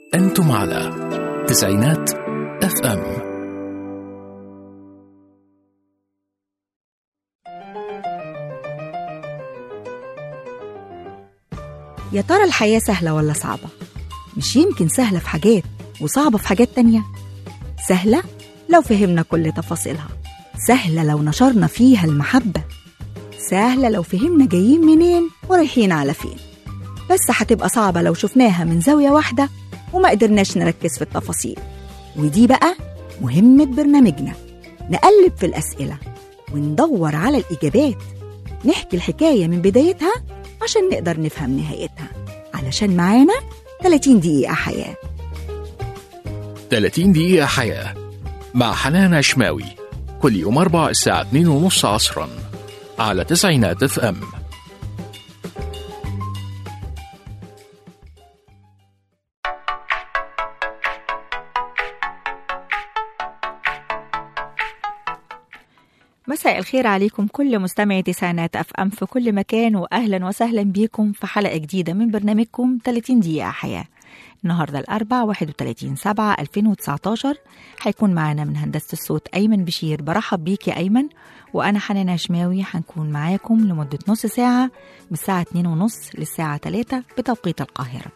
أنتم على تسعينات اف ام يا ترى الحياة سهلة ولا صعبة؟ مش يمكن سهلة في حاجات وصعبة في حاجات تانية سهلة لو فهمنا كل تفاصيلها سهلة لو نشرنا فيها المحبة سهلة لو فهمنا جايين منين ورايحين على فين بس هتبقى صعبة لو شفناها من زاوية واحدة وما قدرناش نركز في التفاصيل ودي بقى مهمة برنامجنا نقلب في الأسئلة وندور على الإجابات نحكي الحكاية من بدايتها عشان نقدر نفهم نهايتها علشان معانا 30 دقيقة حياة 30 دقيقة حياة مع حنان عشماوي كل يوم أربع الساعة 2 ونص عصرا على تسعينات اف ام مساء الخير عليكم كل مستمعي تسعينات اف ام في كل مكان واهلا وسهلا بيكم في حلقه جديده من برنامجكم 30 دقيقه حياه النهارده الاربع 31 7 2019 هيكون معانا من هندسه الصوت ايمن بشير برحب بيك يا ايمن وانا حنان عشماوي هنكون معاكم لمده نص ساعه من الساعه 2 ونص للساعه 3 بتوقيت القاهره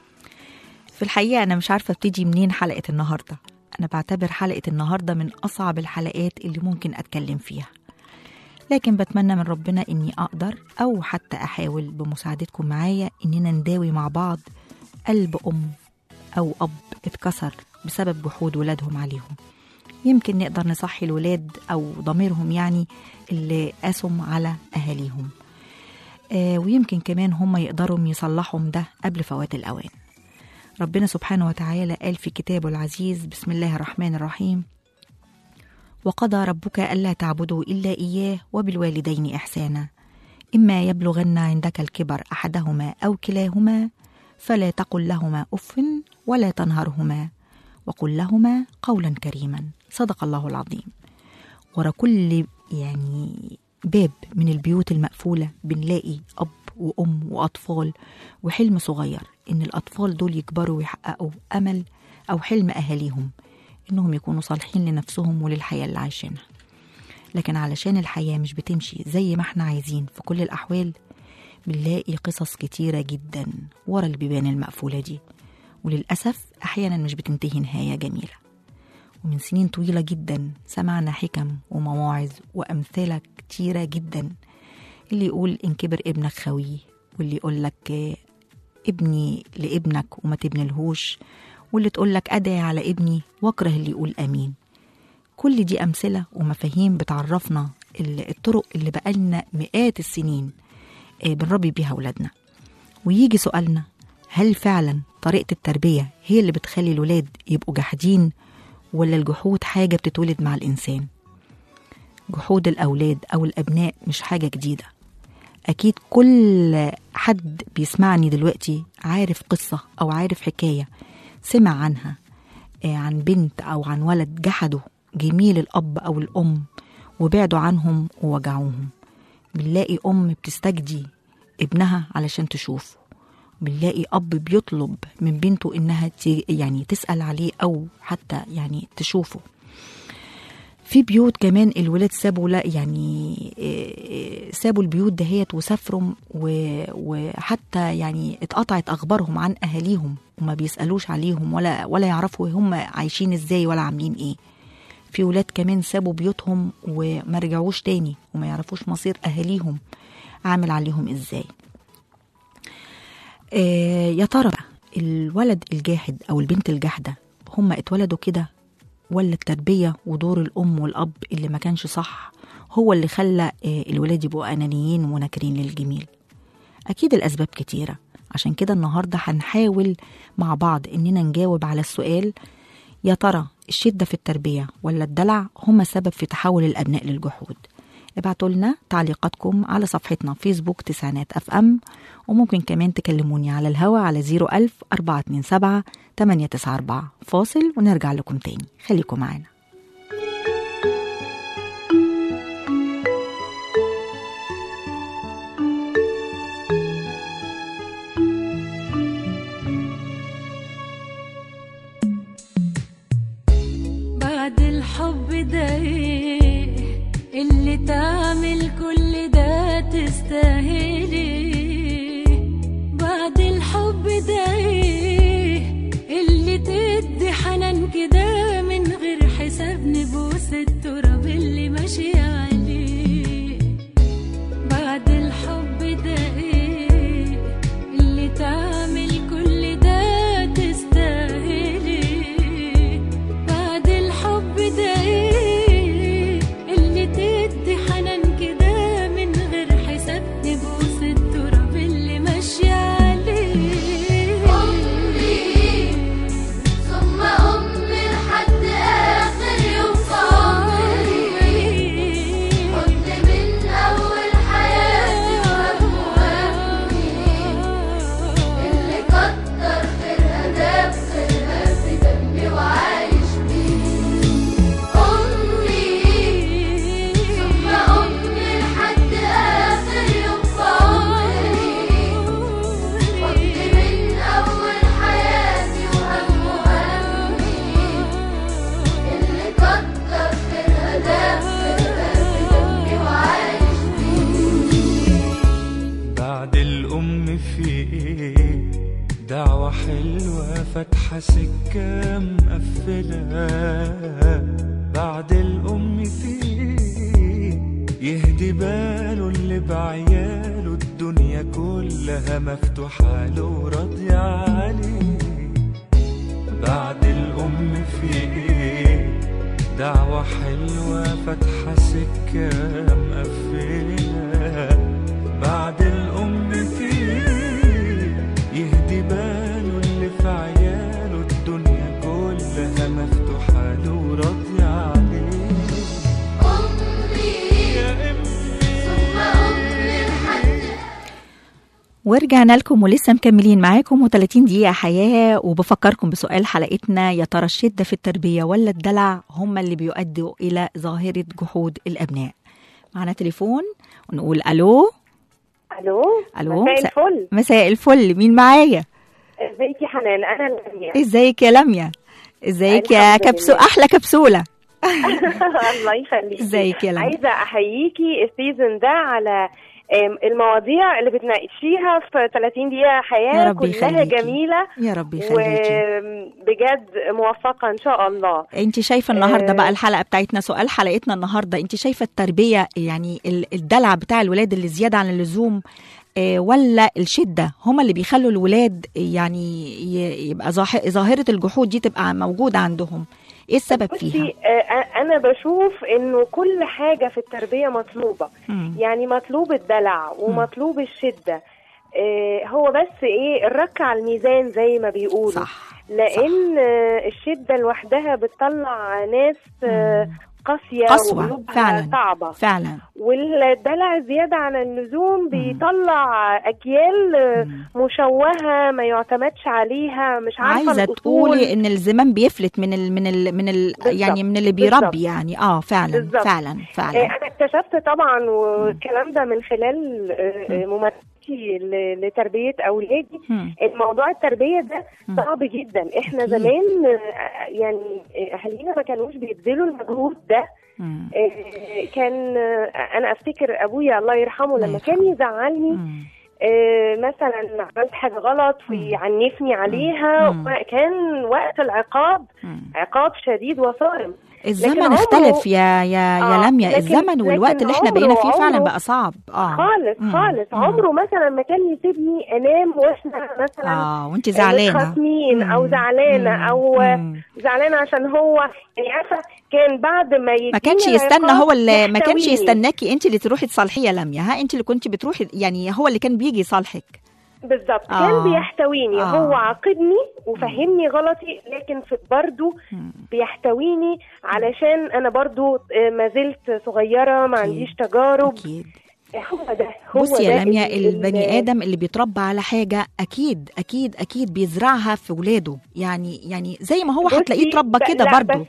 في الحقيقه انا مش عارفه ابتدي منين حلقه النهارده أنا بعتبر حلقة النهاردة من أصعب الحلقات اللي ممكن أتكلم فيها لكن بتمنى من ربنا إني أقدر أو حتى أحاول بمساعدتكم معايا إننا نداوي مع بعض قلب أم أو أب اتكسر بسبب جحود ولادهم عليهم يمكن نقدر نصحي الولاد أو ضميرهم يعني اللي قاسم على أهاليهم آه ويمكن كمان هم يقدروا يصلحوا ده قبل فوات الأوان ربنا سبحانه وتعالى قال في كتابه العزيز بسم الله الرحمن الرحيم وقضى ربك ألا تعبدوا إلا إياه وبالوالدين إحسانا إما يبلغن عندك الكبر أحدهما أو كلاهما فلا تقل لهما أف ولا تنهرهما وقل لهما قولا كريما صدق الله العظيم ورا كل يعني باب من البيوت المقفولة بنلاقي أب وأم وأطفال وحلم صغير إن الأطفال دول يكبروا ويحققوا أمل أو حلم أهاليهم إنهم يكونوا صالحين لنفسهم وللحياة اللي عايشينها لكن علشان الحياة مش بتمشي زي ما احنا عايزين في كل الأحوال بنلاقي قصص كتيرة جدا ورا البيبان المقفولة دي وللأسف أحيانا مش بتنتهي نهاية جميلة ومن سنين طويلة جدا سمعنا حكم ومواعظ وأمثلة كتيرة جدا اللي يقول إن كبر ابنك خويه واللي يقول لك ابني لابنك وما تبنلهوش واللي تقول لك أدعي على ابني واكره اللي يقول أمين كل دي أمثلة ومفاهيم بتعرفنا الطرق اللي بقالنا مئات السنين بنربي بيها أولادنا ويجي سؤالنا هل فعلا طريقة التربية هي اللي بتخلي الولاد يبقوا جاحدين ولا الجحود حاجة بتتولد مع الإنسان جحود الأولاد أو الأبناء مش حاجة جديدة أكيد كل حد بيسمعني دلوقتي عارف قصة أو عارف حكاية سمع عنها عن بنت أو عن ولد جحدوا جميل الأب أو الأم وبعدوا عنهم ووجعوهم بنلاقي أم بتستجدي ابنها علشان تشوفه بنلاقي أب بيطلب من بنته إنها يعني تسأل عليه أو حتى يعني تشوفه في بيوت كمان الولاد سابوا لا يعني سابوا البيوت دهيت وسافروا وحتى يعني اتقطعت اخبارهم عن اهاليهم وما بيسالوش عليهم ولا ولا يعرفوا هم عايشين ازاي ولا عاملين ايه في ولاد كمان سابوا بيوتهم وما رجعوش تاني وما يعرفوش مصير اهاليهم عامل عليهم ازاي آه يا ترى الولد الجاحد او البنت الجاحده هم اتولدوا كده ولا التربية ودور الأم والأب اللي ما كانش صح هو اللي خلى الولاد يبقوا أنانيين وناكرين للجميل أكيد الأسباب كتيرة عشان كده النهاردة هنحاول مع بعض إننا نجاوب على السؤال يا ترى الشدة في التربية ولا الدلع هما سبب في تحول الأبناء للجحود ابعتوا لنا تعليقاتكم على صفحتنا فيسبوك تسعينات اف ام وممكن كمان تكلموني على الهوا على 01000 427 894 فاصل ونرجع لكم تاني خليكم معانا ده ايه اللي تعمل كل ده تستاهلي بعد الحب ده ايه اللي تدي حنان كده من غير حساب نبوس التراب اللي ماشي عليه بعد الحب ده ايه اللي تعمل كل ده تستاهلي بعد الحب ده ايه اللي تدي حنان كده من غير حساب نبوس التراب اللي ماشي عليه أمي ثم أمي لحد آخر يوم في عمري كنت من أول حياتي وهم وهمي اللي كتر خيرها ده بخيرها في دمي وعايش بيه أمي ثم أمي لحد آخر يوم في عمري كنت من أول حياتي وهم وهمي اللي كتر خيرها ده خيرها في دمي وعايش بعد الأم في إيه دعوة حلوة فاتحة سكة مقفلة بعد الأم في إيه يهدي باله اللي بعياله الدنيا كلها مفتوحة له وراضية عليه بعد الأم في إيه دعوة حلوة فاتحة سكة مقفلة بعد الأم في يهدي باله اللي في عياله الدنيا كلها مفتوحة له وراضية عليه أمي يا أمي ثم أمي لحد ورجعنا لكم ولسه مكملين معاكم و30 دقيقة حياة وبفكركم بسؤال حلقتنا يا ترى الشدة في التربية ولا الدلع هم اللي بيؤدوا إلى ظاهرة جحود الأبناء معنا تليفون ونقول ألو الو ألو مساء مساء- الفل مساء الفل مين معايا ازيك يا حنان انا لميا ازيك يا لميا ازيك يا الحمد كبسو لله. احلى كبسولة الله يخليكي ازيك يا لميا عايزه احييكي السيزون ده على آم، المواضيع اللي بتناقشيها في 30 دقيقه حياه يا رب كلها يخليكي. جميله يا رب يخليكي وبجد موفقه ان شاء الله انت شايفه النهارده آه. بقى الحلقه بتاعتنا سؤال حلقتنا النهارده انت شايفه التربيه يعني ال- الدلع بتاع الولاد اللي زياده عن اللزوم آه، ولا الشده هما اللي بيخلوا الولاد يعني ي- يبقى ظاهر- ظاهره الجحود دي تبقى موجوده عندهم ايه السبب فيها بصي آه، انا بشوف انه كل حاجه في التربيه مطلوبه مم. يعني مطلوب الدلع ومطلوب الشده آه، هو بس ايه الرك على الميزان زي ما بيقولوا صح لان آه، الشده لوحدها بتطلع ناس آه، مم. قاسيه قسوة، وقلوبها فعلا. صعبه فعلا والدلع زياده عن اللزوم بيطلع اجيال آه، مم. مشوهه ما يعتمدش عليها مش عارفه عايزه الأصول. تقولي ان الزمان بيفلت من ال من ال من ال بالظبط، يعني من اللي بالظبط. بيربي يعني اه فعلا بالظبط. فعلا آه، فعلا انا اكتشفت طبعا والكلام ده من خلال آه، آه، ممارستي ل- لتربيه اولادي مم. الموضوع التربيه ده مم. صعب جدا احنا أكيد. زمان آه، يعني آه، اهالينا ما كانوش بيبذلوا المجهود ده مم. آه، كان آه، انا افتكر ابويا الله يرحمه الله لما كان يرحمه. يزعلني مم. آه، مثلا عملت حاجه غلط ويعنفني عليها مم. كان وقت العقاب مم. عقاب شديد وصارم الزمن عمره- اختلف يا يا يا آه، لميا لكن- الزمن والوقت لكن اللي احنا عمره- بقينا فيه فعلا عمره بقى صعب اه خالص مم. خالص مم. عمره مثلا ما كان يسيبني انام واحنا مثلا اه وانت زعلانه متخاصمين او مم. زعلانه مم. او مم. زعلانه عشان هو يعني عارفه كان بعد ما يديني ما كانش يستنى العقاب هو اللي ما كانش يحتويني. يستناكي انت اللي تروحي تصالحيه يا لميا ها انت اللي كنت بتروحي يعني هو اللي كان بيجي يصالحك بالظبط آه. كان بيحتويني آه. هو عاقبني وفهمني غلطي لكن في برضه مم. بيحتويني علشان انا برضه آه، ما زلت صغيره ما أكيد. عنديش تجارب اكيد هو ده هو بصي ده يا لميا ال- البني ال- ادم اللي بيتربى على حاجه اكيد اكيد اكيد بيزرعها في ولاده يعني يعني زي ما هو بصي، هتلاقيه اتربى ب- كده لا، برضه بس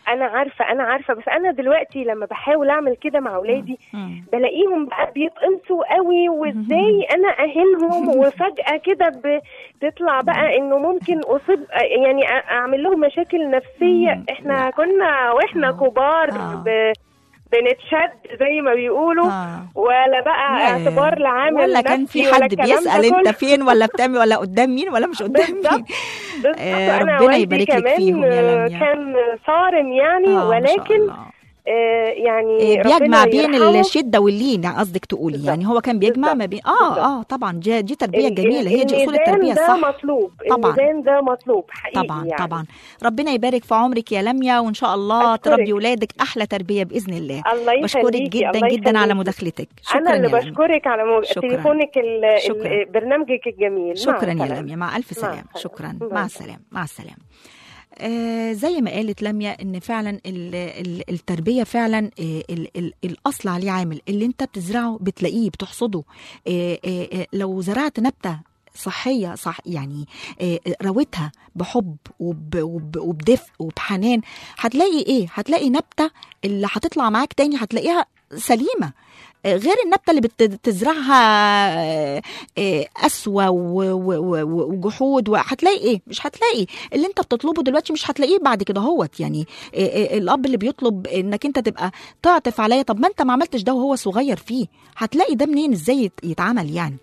انا عارفه انا عارفه بس انا دلوقتي لما بحاول اعمل كده مع اولادي مم. بلاقيهم بقى بيتقمصوا قوي وازاي انا اهينهم وفجاه كده بتطلع بقى انه ممكن اصيب يعني أ- اعمل لهم مشاكل نفسيه مم. احنا كنا واحنا كبار آه. ب... بنتشد زي ما بيقولوا آه. ولا بقى لا، اعتبار لعامل ولا كان في نفسي ولا حد الكلام ده بيسأل انت كله. فين ولا بتعمل ولا قدام مين ولا مش قدام بالظبط. مين بالظبط آه، انا ربنا والدي يبارك لك كمان فيهم يا آه، لميا. كان صارم يعني آه، ما شاء ولكن الله. آه، يعني إيه، بيجمع ربنا بين يرحمه. الشده واللين يعني قصدك تقولي بالظبط. يعني هو كان بيجمع ما بين اه بالظبط. اه طبعا دي, دي تربيه ال- جميله هي دي اصول الميزان التربيه ده الصح مطلوب طبعاً. الميزان ده مطلوب حقيقي طبعا يعني. طبعا ربنا يبارك في عمرك يا لميا وان شاء الله أشكرك. تربي ولادك احلى تربيه باذن الله الله بشكرك يخليكي، جدا الله جدا على يخليكي. مداخلتك شكرا انا اللي يا لميا بشكرك على مو... شكراً. تليفونك ال... ال... شكراً. برنامجك الجميل مع شكرا يا السلامة. لميا مع الف مع سلام السلامة. شكرا باي مع باي. السلامه مع السلامه آه زي ما قالت لميا ان فعلا ال ال التربيه فعلا آه ال ال الاصل عليه عامل اللي انت بتزرعه بتلاقيه بتحصده آه آه آه لو زرعت نبته صحية صح يعني آه، رويتها بحب وب وب وبدفء وبحنان هتلاقي ايه هتلاقي نبتة اللي هتطلع معاك تاني هتلاقيها سليمة آه، غير النبتة اللي بتزرعها آه، آه، قسوة و- و- و- وجحود وهتلاقي ايه مش هتلاقي اللي انت بتطلبه دلوقتي مش هتلاقيه بعد كده هوت يعني آه، آه، الاب اللي بيطلب انك انت تبقى تعطف عليا طب ما انت ما عملتش ده وهو صغير فيه هتلاقي ده منين ازاي يت- يتعمل يعني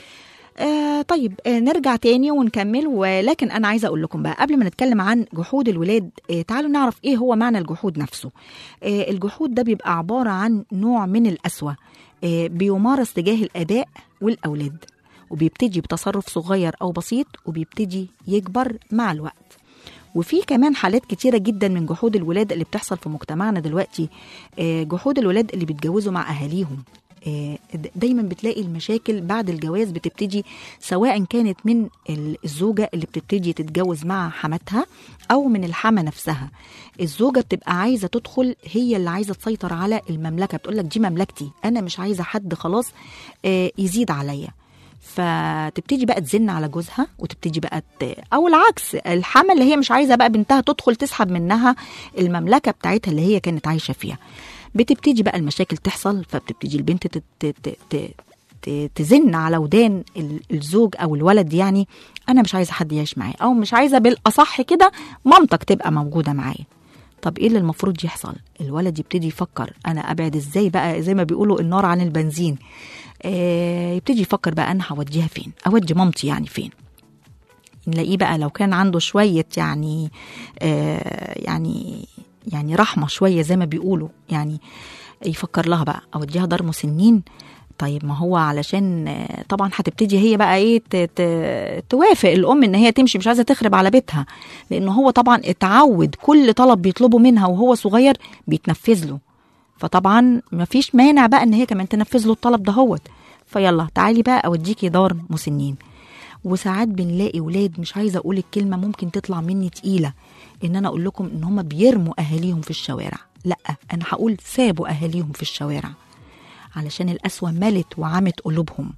آه طيب آه نرجع تاني ونكمل ولكن انا عايزه اقول لكم بقى قبل ما نتكلم عن جحود الولاد آه تعالوا نعرف ايه هو معنى الجحود نفسه آه الجحود ده بيبقى عباره عن نوع من القسوه آه بيمارس تجاه الاباء والاولاد وبيبتدي بتصرف صغير او بسيط وبيبتدي يكبر مع الوقت وفي كمان حالات كتيرة جدا من جحود الولاد اللي بتحصل في مجتمعنا دلوقتي آه، جحود الولاد اللي بيتجوزوا مع أهاليهم آه، د- دايما بتلاقي المشاكل بعد الجواز بتبتدي سواء كانت من ال- الزوجة اللي بتبتدي تتجوز مع حماتها أو من الحما نفسها الزوجة بتبقى عايزة تدخل هي اللي عايزة تسيطر على المملكة بتقولك دي مملكتي أنا مش عايزة حد خلاص آه، يزيد عليا فتبتدي بقى تزن على جوزها وتبتدي بقى ت... او العكس الحما اللي هي مش عايزه بقى بنتها تدخل تسحب منها المملكه بتاعتها اللي هي كانت عايشه فيها بتبتدي بقى المشاكل تحصل فبتبتدي البنت تت... ت... ت... ت... تزن على ودان ال- الزوج او الولد يعني انا مش عايزه حد يعيش معايا او مش عايزه بالاصح كده مامتك تبقى موجوده معايا طب ايه اللي المفروض يحصل الولد يبتدي يفكر انا ابعد ازاي بقى زي ما بيقولوا النار عن البنزين آه يبتدي يفكر بقى انا هوديها فين اودي مامتي يعني فين نلاقيه بقى لو كان عنده شويه يعني آه يعني يعني رحمه شويه زي ما بيقولوا يعني يفكر لها بقى اوديها دار مسنين طيب ما هو علشان آه، طبعا هتبتدي هي بقى ايه ت- ت- توافق الام ان هي تمشي مش عايزه تخرب على بيتها لان هو طبعا اتعود كل طلب بيطلبه منها وهو صغير بيتنفذ له فطبعا مفيش مانع بقى ان هي كمان تنفذ له الطلب دهوت فيلا تعالي بقى اوديكي دار مسنين وساعات بنلاقي ولاد مش عايزه اقول الكلمه ممكن تطلع مني تقيله ان انا اقول لكم ان هم بيرموا اهاليهم في الشوارع لا انا هقول سابوا اهاليهم في الشوارع علشان القسوه ملت وعمت قلوبهم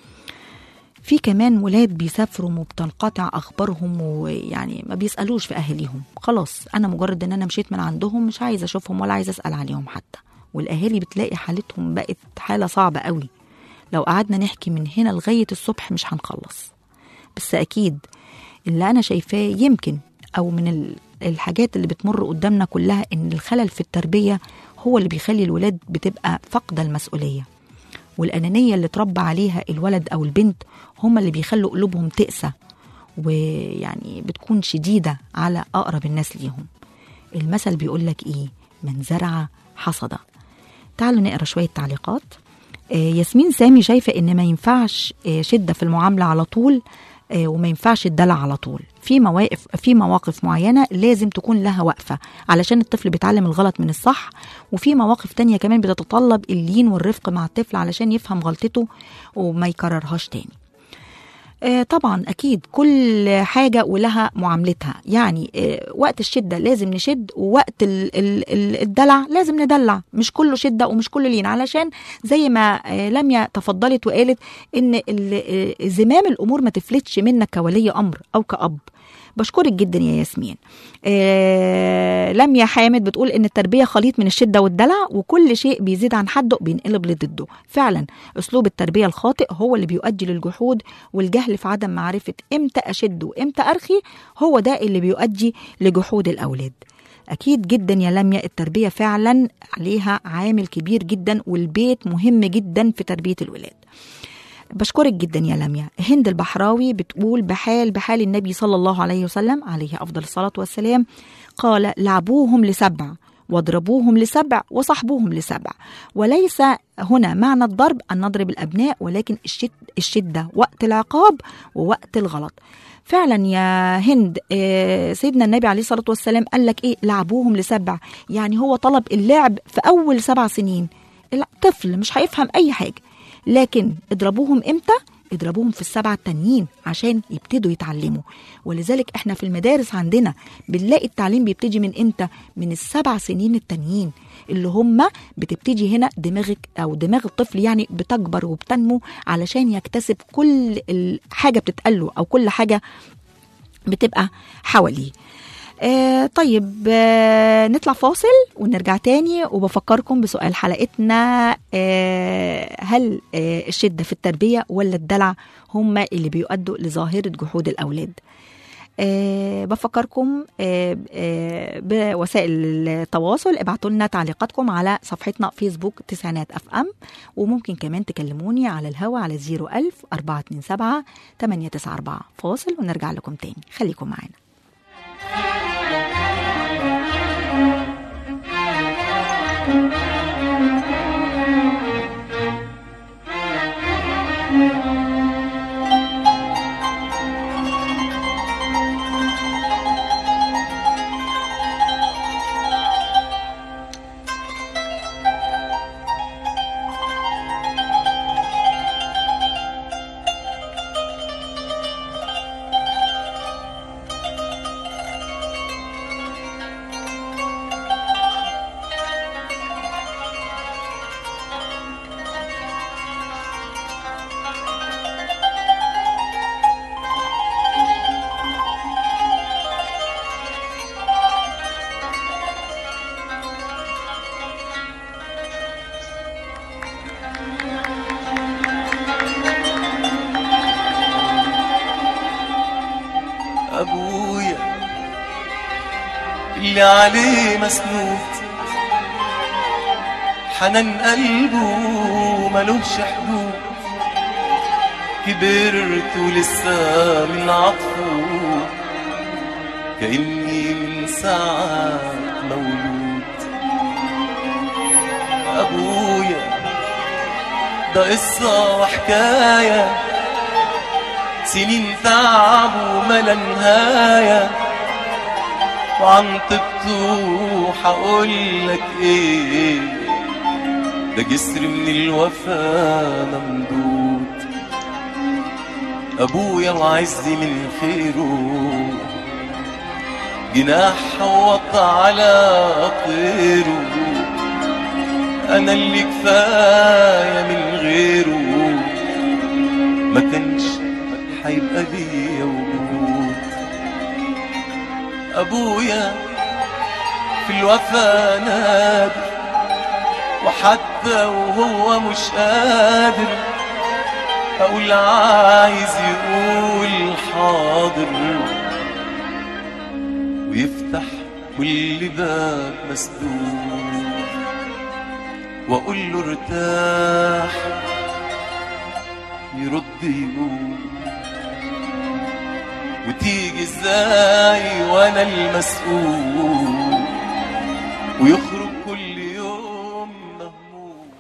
في كمان ولاد بيسافروا وبتنقطع اخبارهم ويعني ما بيسالوش في اهاليهم خلاص انا مجرد ان انا مشيت من عندهم مش عايزه اشوفهم ولا عايزه اسال عليهم حتى والاهالي بتلاقي حالتهم بقت حاله صعبه قوي لو قعدنا نحكي من هنا لغايه الصبح مش هنخلص بس اكيد اللي انا شايفاه يمكن او من ال- الحاجات اللي بتمر قدامنا كلها ان الخلل في التربيه هو اللي بيخلي الولاد بتبقى فاقده المسؤوليه والانانيه اللي اتربى عليها الولد او البنت هم اللي بيخلوا قلوبهم تقسى ويعني بتكون شديده على اقرب الناس ليهم المثل بيقول لك ايه من زرع حصد تعالوا نقرا شويه تعليقات آه، ياسمين سامي شايفه ان ما ينفعش آه، شده في المعامله على طول آه، وما ينفعش الدلع على طول في مواقف في مواقف معينه لازم تكون لها وقفه علشان الطفل بيتعلم الغلط من الصح وفي مواقف تانية كمان بتتطلب اللين والرفق مع الطفل علشان يفهم غلطته وما يكررهاش تاني آه، طبعا اكيد كل حاجه ولها معاملتها يعني آه، وقت الشده لازم نشد ووقت ال- ال- ال- الدلع لازم ندلع مش كله شده ومش كله لين علشان زي ما آه، لميا تفضلت وقالت ان ال- آه، زمام الامور ما تفلتش منك كولي امر او كاب بشكرك جدا يا ياسمين آه لميا حامد بتقول ان التربيه خليط من الشده والدلع وكل شيء بيزيد عن حده بينقلب لضده فعلا اسلوب التربيه الخاطئ هو اللي بيؤدي للجحود والجهل في عدم معرفه امتى اشد وامتى ارخي هو ده اللي بيؤدي لجحود الاولاد أكيد جدا يا لميا التربية فعلا عليها عامل كبير جدا والبيت مهم جدا في تربية الولاد بشكرك جدا يا لميا هند البحراوي بتقول بحال بحال النبي صلى الله عليه وسلم عليه أفضل الصلاة والسلام قال لعبوهم لسبع واضربوهم لسبع وصحبوهم لسبع وليس هنا معنى الضرب أن نضرب الأبناء ولكن الشد الشدة وقت العقاب ووقت الغلط فعلا يا هند آه، سيدنا النبي عليه الصلاة والسلام قال لك إيه لعبوهم لسبع يعني هو طلب اللعب في أول سبع سنين الطفل مش هيفهم أي حاجة لكن اضربوهم امتى اضربوهم في السبعة التانيين عشان يبتدوا يتعلموا ولذلك احنا في المدارس عندنا بنلاقي التعليم بيبتدي من امتى من السبع سنين التانيين اللي هم بتبتدي هنا دماغك او دماغ الطفل يعني بتكبر وبتنمو علشان يكتسب كل حاجة بتتقاله او كل حاجة بتبقى حواليه آه طيب آه نطلع فاصل ونرجع تاني وبفكركم بسؤال حلقتنا آه هل آه الشدة في التربية ولا الدلع هم اللي بيؤدوا لظاهرة جحود الأولاد أه بفكركم أه أه بوسائل التواصل ابعتوا لنا تعليقاتكم على صفحتنا فيسبوك تسعينات اف ام وممكن كمان تكلموني على الهوا على 01000 427 894 فاصل ونرجع لكم تاني خليكم معانا أبويا اللي عليه مسنود حنان قلبه ملوش حدود كبرت ولسه من عطفه كأني من ساعة مولود أبويا ده قصة وحكاية سنين تعب وملا نهاية وعن طبته حقول لك ايه ده جسر من الوفا ممدود ابويا وعزي من خيره جناح حوط على طيره انا اللي كفايه من غيره ما كانش هيبقى ليا وجود ابويا في الوفا نادر وحتى وهو مش قادر اقول عايز يقول حاضر ويفتح كل باب مسدود واقول له ارتاح يرد يقول وتيجي ازاي وانا المسؤول ويخرج كل يوم مهموم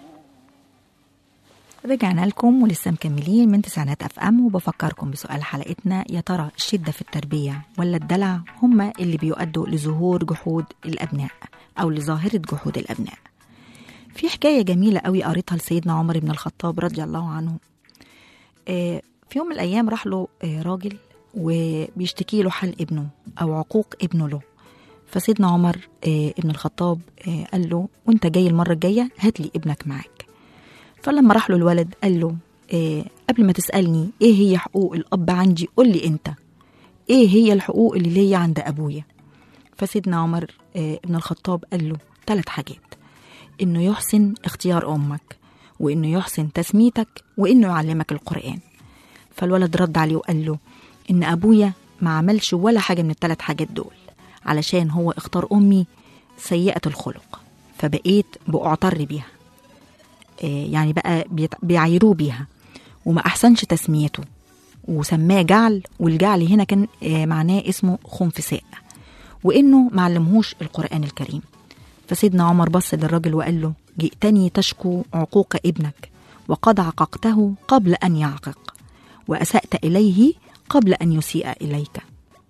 رجعنا لكم ولسه مكملين من تسعينات اف ام وبفكركم بسؤال حلقتنا يا ترى الشده في التربيه ولا الدلع هما اللي بيؤدوا لظهور جحود الابناء او لظاهره جحود الابناء في حكايه جميله قوي قريتها لسيدنا عمر بن الخطاب رضي الله عنه آه، في يوم من الايام راح له آه، راجل وبيشتكي له حال ابنه او عقوق ابنه له فسيدنا عمر آه، ابن الخطاب آه، قال له وانت جاي المره الجايه هات لي ابنك معاك فلما راح له الولد قال له آه، قبل ما تسالني ايه هي حقوق الاب عندي قول لي انت ايه هي الحقوق اللي ليا عند ابويا فسيدنا عمر آه، ابن الخطاب قال له ثلاث حاجات انه يحسن اختيار امك وانه يحسن تسميتك وانه يعلمك القران فالولد رد عليه وقال له ان ابويا ما عملش ولا حاجه من الثلاث حاجات دول علشان هو اختار امي سيئه الخلق فبقيت باعتر بيها آه، يعني بقى بيت- بيعايروه بيها وما احسنش تسميته وسماه جعل والجعل هنا كان آه، معناه اسمه خنفساء وانه ما علمهوش القران الكريم فسيدنا عمر بص للراجل وقال له جئتني تشكو عقوق ابنك وقد عققته قبل ان يعقق واسات اليه قبل ان يسيء اليك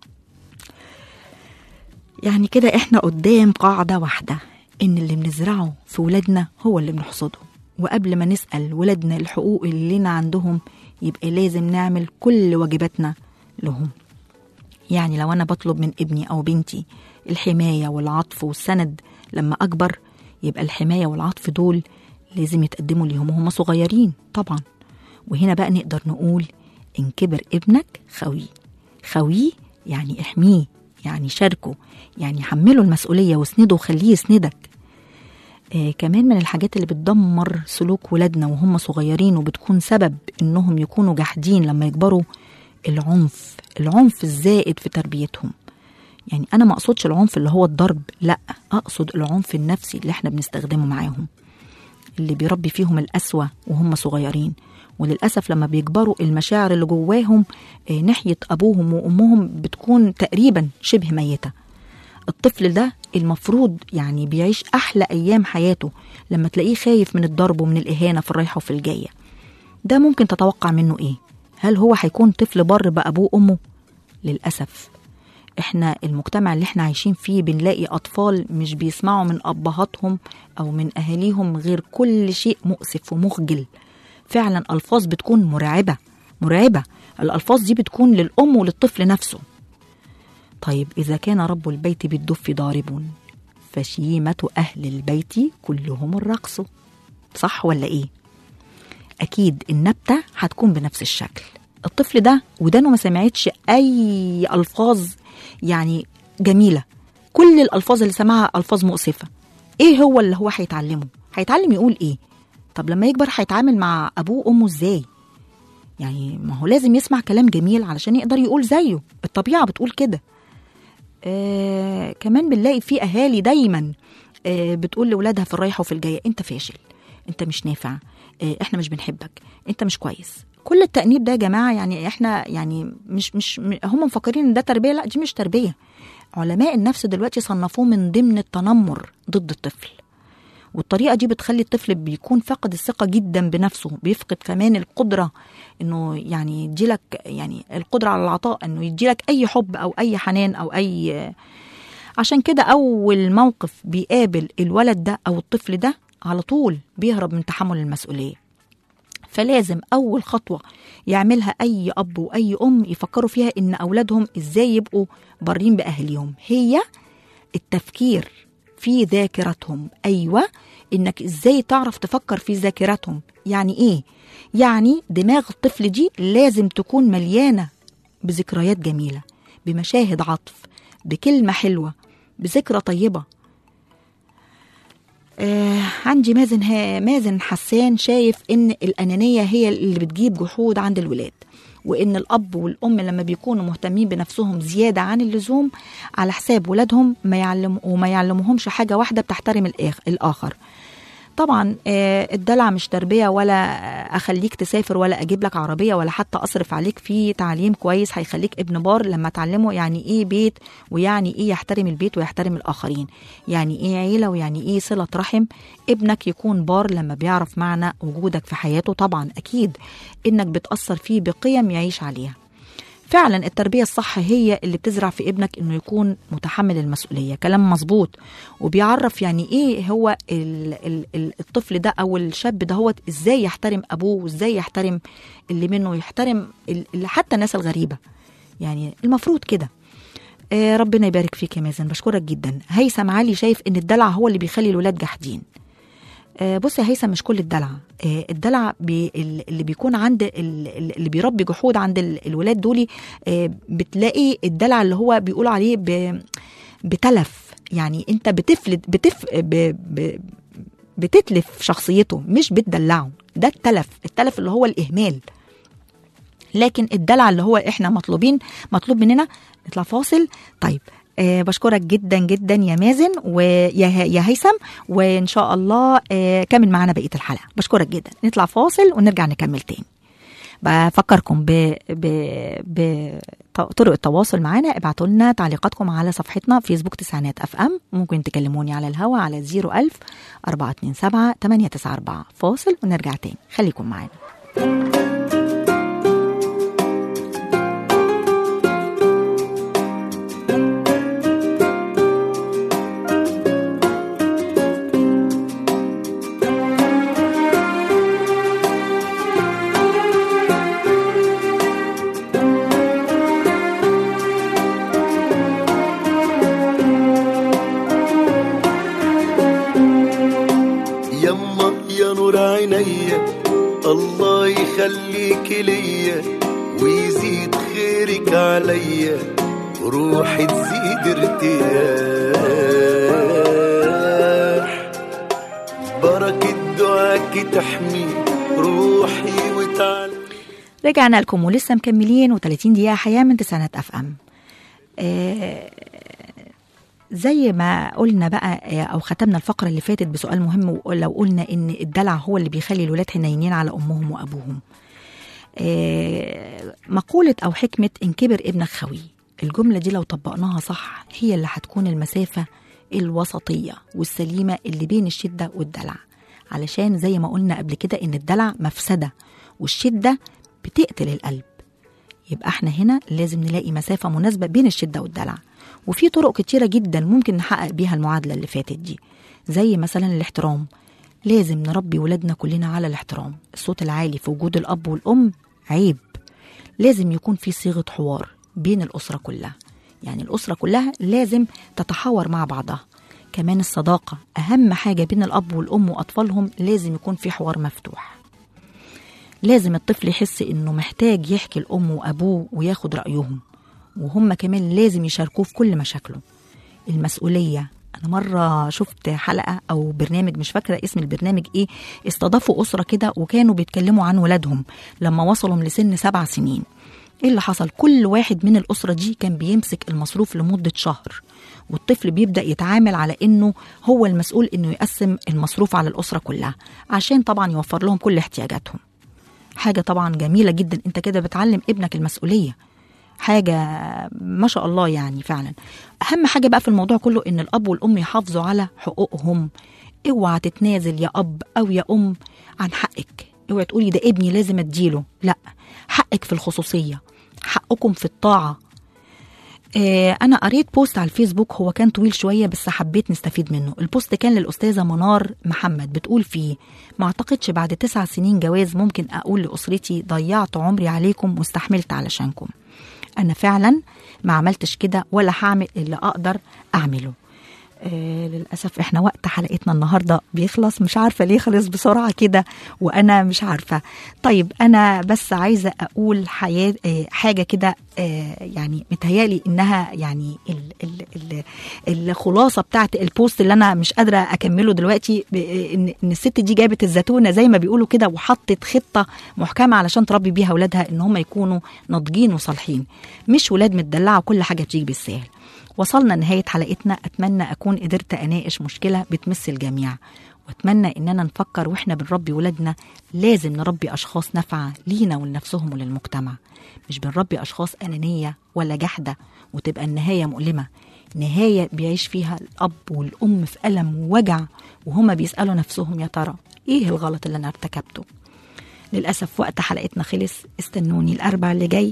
يعني كده احنا قدام قاعده واحده ان اللي بنزرعه في ولادنا هو اللي بنحصده وقبل ما نسال ولادنا الحقوق اللي لنا عندهم يبقى لازم نعمل كل واجباتنا لهم يعني لو أنا بطلب من ابني أو بنتي الحماية والعطف والسند لما أكبر يبقى الحماية والعطف دول لازم يتقدموا ليهم وهم صغيرين طبعا وهنا بقى نقدر نقول إن كبر ابنك خويه خويه يعني احميه يعني شاركه يعني حمله المسؤولية واسنده وخليه يسندك آه كمان من الحاجات اللي بتدمر سلوك ولادنا وهم صغيرين وبتكون سبب انهم يكونوا جاحدين لما يكبروا العنف العنف الزائد في تربيتهم يعني انا ما اقصدش العنف اللي هو الضرب لا اقصد العنف النفسي اللي احنا بنستخدمه معاهم اللي بيربي فيهم القسوة وهم صغيرين وللأسف لما بيكبروا المشاعر اللي جواهم آه، ناحية أبوهم وأمهم بتكون تقريبا شبه ميتة الطفل ده المفروض يعني بيعيش أحلى أيام حياته لما تلاقيه خايف من الضرب ومن الإهانة في الرايحة وفي الجاية ده ممكن تتوقع منه إيه؟ هل هو هيكون طفل بر بأبوه وأمه؟ للأسف احنا المجتمع اللي احنا عايشين فيه بنلاقي أطفال مش بيسمعوا من أبهاتهم أو من أهاليهم غير كل شيء مؤسف ومخجل فعلا ألفاظ بتكون مرعبة مرعبة الألفاظ دي بتكون للأم وللطفل نفسه طيب إذا كان رب البيت بالدف ضارب فشيمة أهل البيت كلهم الرقص صح ولا إيه؟ أكيد النبتة هتكون بنفس الشكل الطفل ده ودانه ما سمعتش أي ألفاظ يعني جميلة كل الألفاظ اللي سمعها ألفاظ مؤسفة إيه هو اللي هو هيتعلمه؟ هيتعلم يقول إيه؟ طب لما يكبر هيتعامل مع أبوه وأمه إزاي؟ يعني ما هو لازم يسمع كلام جميل علشان يقدر يقول زيه الطبيعة بتقول كده آه كمان بنلاقي في اهالي دايما آه بتقول لاولادها في الرايحه وفي الجايه انت فاشل انت مش نافع آه احنا مش بنحبك انت مش كويس كل التأنيب ده يا جماعه يعني احنا يعني مش مش م- هم مفكرين ان ده تربيه لا دي مش تربيه علماء النفس دلوقتي صنفوه من ضمن التنمر ضد الطفل والطريقه دي بتخلي الطفل بيكون فاقد الثقه جدا بنفسه بيفقد كمان القدره انه يعني يديلك يعني القدره على العطاء انه يديلك اي حب او اي حنان او اي عشان كده اول موقف بيقابل الولد ده او الطفل ده على طول بيهرب من تحمل المسؤوليه فلازم اول خطوه يعملها اي اب واي ام يفكروا فيها ان اولادهم ازاي يبقوا بارين باهليهم هي التفكير في ذاكرتهم ايوه انك ازاي تعرف تفكر في ذاكرتهم يعني ايه يعني دماغ الطفل دي لازم تكون مليانه بذكريات جميله بمشاهد عطف بكلمه حلوه بذكرى طيبه آه عندي مازن ها مازن حسان شايف ان الانانيه هي اللي بتجيب جحود عند الولاد وان الاب والام لما بيكونوا مهتمين بنفسهم زياده عن اللزوم على حساب ولادهم ما يعلم وما يعلموهمش حاجه واحده بتحترم الآخ- الاخر طبعا آه، الدلع مش تربيه ولا اخليك تسافر ولا اجيب لك عربيه ولا حتى اصرف عليك في تعليم كويس هيخليك ابن بار لما تعلمه يعني ايه بيت ويعني ايه يحترم البيت ويحترم الاخرين يعني ايه عيله ويعني ايه صله رحم ابنك يكون بار لما بيعرف معنى وجودك في حياته طبعا اكيد انك بتاثر فيه بقيم يعيش عليها فعلا التربية الصح هي اللي بتزرع في ابنك انه يكون متحمل المسؤولية كلام مظبوط وبيعرف يعني ايه هو ال ال ال الطفل ده او الشاب ده هو ازاي يحترم ابوه وازاي يحترم اللي منه يحترم ال- اللي حتى الناس الغريبة يعني المفروض كده آه ربنا يبارك فيك يا مازن بشكرك جدا هيثم علي شايف ان الدلع هو اللي بيخلي الولاد جاحدين آه، بص يا هيثم مش كل الدلع آه، الدلع بي ال- اللي بيكون عند ال- ال- اللي بيربي جحود عند ال- الولاد دول آه، بتلاقي الدلع اللي هو بيقولوا عليه ب- بتلف يعني انت بتفلت بتف ب ب بتتلف شخصيته مش بتدلعه ده التلف التلف اللي هو الاهمال لكن الدلع اللي هو احنا مطلوبين مطلوب مننا نطلع فاصل طيب آه بشكرك جدا جدا يا مازن ويا ه- يا هيثم وان شاء الله آه كمل معانا بقيه الحلقه بشكرك جدا نطلع فاصل ونرجع نكمل تاني بفكركم ب ب ب طرق التواصل معنا ابعتوا لنا تعليقاتكم على صفحتنا فيسبوك تسعينات اف ام ممكن تكلموني على الهوا على 01000 427 894 فاصل ونرجع تاني خليكم معانا يما يا نور عينيا الله يخليك ليا ويزيد خيرك عليا روحي تزيد ارتياح بركة دعاك تحمي روحي وتعالى رجعنا لكم ولسه مكملين و30 دقيقة حياة من تسعينات اف ام آه، زي ما قلنا بقى آه، او ختمنا الفقرة اللي فاتت بسؤال مهم لو قلنا ان الدلع هو اللي بيخلي الولاد حنينين على امهم وابوهم آه، مقولة او حكمة ان كبر ابنك خوي الجملة دي لو طبقناها صح هي اللي هتكون المسافة الوسطية والسليمة اللي بين الشدة والدلع علشان زي ما قلنا قبل كده ان الدلع مفسدة والشدة بتقتل القلب يبقى احنا هنا لازم نلاقي مسافة مناسبة بين الشدة والدلع وفي طرق كتيرة جدا ممكن نحقق بيها المعادلة اللي فاتت دي زي مثلا الاحترام لازم نربي ولادنا كلنا على الاحترام الصوت العالي في وجود الأب والأم عيب لازم يكون في صيغة حوار بين الأسرة كلها يعني الأسرة كلها لازم تتحاور مع بعضها كمان الصداقة أهم حاجة بين الأب والأم وأطفالهم لازم يكون في حوار مفتوح لازم الطفل يحس انه محتاج يحكي لامه وابوه وياخد رايهم وهم كمان لازم يشاركوه في كل مشاكله المسؤوليه انا مره شفت حلقه او برنامج مش فاكره اسم البرنامج ايه استضافوا اسره كده وكانوا بيتكلموا عن ولادهم لما وصلوا لسن سبع سنين ايه اللي حصل كل واحد من الاسره دي كان بيمسك المصروف لمده شهر والطفل بيبدا يتعامل على انه هو المسؤول انه يقسم المصروف على الاسره كلها عشان طبعا يوفر لهم كل احتياجاتهم حاجه طبعا جميله جدا انت كده بتعلم ابنك المسؤوليه حاجه ما شاء الله يعني فعلا اهم حاجه بقى في الموضوع كله ان الاب والام يحافظوا على حقوقهم اوعى تتنازل يا اب او يا ام عن حقك اوعى تقولي ده ابني لازم اديله لا حقك في الخصوصيه حقكم في الطاعه آه، انا قريت بوست على الفيسبوك هو كان طويل شويه بس حبيت نستفيد منه البوست كان للاستاذه منار محمد بتقول فيه ما اعتقدش بعد تسع سنين جواز ممكن اقول لاسرتي ضيعت عمري عليكم واستحملت علشانكم انا فعلا ما عملتش كده ولا هعمل اللي اقدر اعمله آه للأسف احنا وقت حلقتنا النهاردة بيخلص مش عارفة ليه خلص بسرعة كده وأنا مش عارفة طيب أنا بس عايزة أقول حياة آه حاجة كده آه يعني متهيالي إنها يعني ال ال ال الخلاصة بتاعت البوست اللي أنا مش قادرة أكمله دلوقتي ب- إن, إن الست دي جابت الزتونة زي ما بيقولوا كده وحطت خطة محكمة علشان تربي بيها أولادها إن هم يكونوا ناضجين وصالحين مش ولاد متدلعة وكل حاجة بتيجي بالسهل وصلنا لنهاية حلقتنا أتمنى أكون قدرت أناقش مشكلة بتمس الجميع وأتمنى إننا نفكر وإحنا بنربي ولادنا لازم نربي أشخاص نافعة لينا ولنفسهم وللمجتمع مش بنربي أشخاص أنانية ولا جحدة وتبقى النهاية مؤلمة نهاية بيعيش فيها الأب والأم في ألم ووجع وهما بيسألوا نفسهم يا ترى إيه الغلط اللي أنا ارتكبته للأسف وقت حلقتنا خلص استنوني الأربع اللي جاي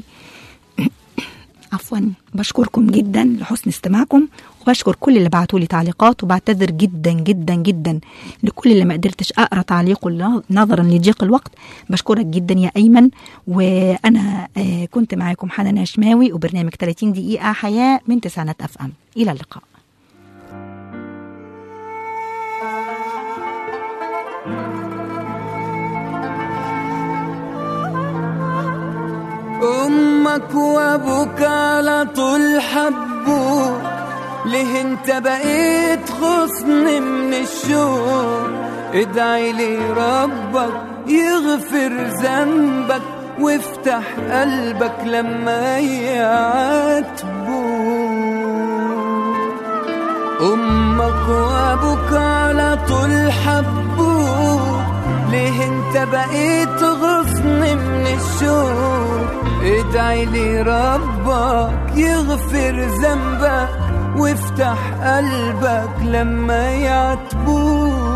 عفوا بشكركم جدا لحسن استماعكم وبشكر كل اللي بعتوا لي تعليقات وبعتذر جدا جدا جدا لكل اللي ما قدرتش اقرا تعليقه ل- نظرا لضيق الوقت بشكرك جدا يا ايمن وانا آه، كنت معاكم حنان هشماوي وبرنامج 30 دقيقه حياه من تسعينات اف ام الى اللقاء امك وابوك على طول حبوك ليه انت بقيت غصن من الشوق ادعي لي ربك يغفر ذنبك وافتح قلبك لما يعاتبوك امك وابوك على طول حبوك ليه انت بقيت غصن من الشوق ادعي لي ربك يغفر ذنبك وافتح قلبك لما يعتبوك